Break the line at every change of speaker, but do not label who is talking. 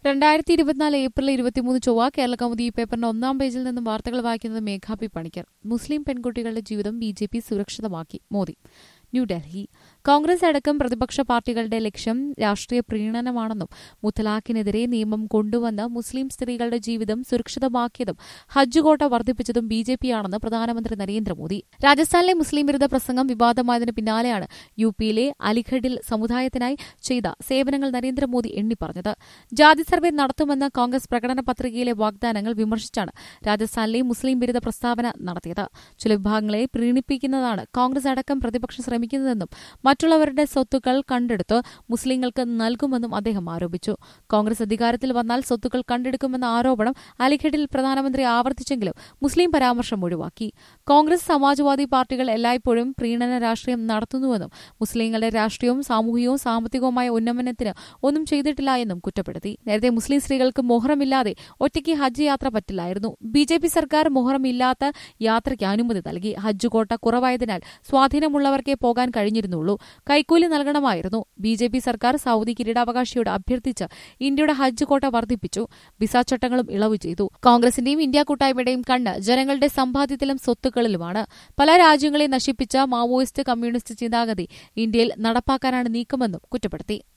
രണ്ടായിരത്തി ഇരുപത്തിനാല് ഏപ്രിൽ ഇരുപത്തിമൂന്ന് ചൊവ്വ കേരള കൗമുദി പേപ്പറിന്റെ ഒന്നാം പേജിൽ നിന്നും വാർത്തകൾ വായിക്കുന്നത് മേഘാപി പണിക്കർ മുസ്ലിം പെൺകുട്ടികളുടെ ജീവിതം ബി ജെ പി സുരക്ഷിതമാക്കി മോദി ന്യൂഡൽഹി കോൺഗ്രസ് അടക്കം പ്രതിപക്ഷ പാർട്ടികളുടെ ലക്ഷ്യം രാഷ്ട്രീയ പ്രീണനമാണെന്നും മുത്തലാഖിനെതിരെ നിയമം കൊണ്ടുവന്ന് മുസ്ലിം സ്ത്രീകളുടെ ജീവിതം സുരക്ഷിതമാക്കിയതും ഹജ്ജ് കോട്ട വർദ്ധിപ്പിച്ചതും ബി ജെ പിയാണെന്ന് പ്രധാനമന്ത്രി നരേന്ദ്രമോദി രാജസ്ഥാനിലെ മുസ്ലിം വിരുദ്ധ പ്രസംഗം വിവാദമായതിന് പിന്നാലെയാണ് യു പിയിലെ അലിഗഡിൽ സമുദായത്തിനായി ചെയ്ത സേവനങ്ങൾ നരേന്ദ്രമോദി എണ്ണിപ്പറഞ്ഞത് ജാതി സർവേ നടത്തുമെന്ന കോൺഗ്രസ് പ്രകടന പത്രികയിലെ വാഗ്ദാനങ്ങൾ വിമർശിച്ചാണ് രാജസ്ഥാനിലെ മുസ്ലിം വിരുദ്ധ പ്രസ്താവന നടത്തിയത് ചില വിഭാഗങ്ങളെ പ്രീണിപ്പിക്കുന്നതാണ് കോൺഗ്രസ് അടക്കം പ്രതിപക്ഷം ശ്രമിക്കുന്നതെന്നും മറ്റുള്ളവരുടെ സ്വത്തുക്കൾ കണ്ടെടുത്ത് മുസ്ലിങ്ങൾക്ക് നൽകുമെന്നും അദ്ദേഹം ആരോപിച്ചു കോൺഗ്രസ് അധികാരത്തിൽ വന്നാൽ സ്വത്തുക്കൾ കണ്ടെടുക്കുമെന്ന ആരോപണം അലിഗഡിൽ പ്രധാനമന്ത്രി ആവർത്തിച്ചെങ്കിലും മുസ്ലിം പരാമർശം ഒഴിവാക്കി കോൺഗ്രസ് സമാജ്വാദി പാർട്ടികൾ എല്ലായ്പ്പോഴും പ്രീണന രാഷ്ട്രീയം നടത്തുന്നുവെന്നും മുസ്ലിങ്ങളുടെ രാഷ്ട്രീയവും സാമൂഹികവും സാമ്പത്തികവുമായ ഉന്നമനത്തിന് ഒന്നും ചെയ്തിട്ടില്ല എന്നും കുറ്റപ്പെടുത്തി നേരത്തെ മുസ്ലിം സ്ത്രീകൾക്ക് മൊഹറമില്ലാതെ ഒറ്റയ്ക്ക് ഹജ്ജ് യാത്ര പറ്റില്ലായിരുന്നു ബി ജെ പി സർക്കാർ മൊഹറമില്ലാത്ത യാത്രയ്ക്ക് അനുമതി നൽകി ഹജ്ജ് കോട്ട കുറവായതിനാൽ സ്വാധീനമുള്ളവർക്കേ പോകാൻ കഴിഞ്ഞിരുന്നുള്ളൂ കൈക്കൂലി നൽകണമായിരുന്നു ബി ജെ പി സർക്കാർ സൗദി കിരീടാവകാശിയോട് അഭ്യർത്ഥിച്ച് ഇന്ത്യയുടെ ഹജ്ജ് കോട്ട വർദ്ധിപ്പിച്ചു വിസ ചട്ടങ്ങളും ഇളവ് ചെയ്തു കോൺഗ്രസിന്റെയും ഇന്ത്യ കൂട്ടായ്മയുടെയും കണ്ണ് ജനങ്ങളുടെ സമ്പാദ്യത്തിലും സ്വത്തുക്കളിലുമാണ് പല രാജ്യങ്ങളെ നശിപ്പിച്ച മാവോയിസ്റ്റ് കമ്മ്യൂണിസ്റ്റ് ചിന്താഗതി ഇന്ത്യയിൽ നടപ്പാക്കാനാണ് നീക്കമെന്നും കുറ്റപ്പെടുത്തി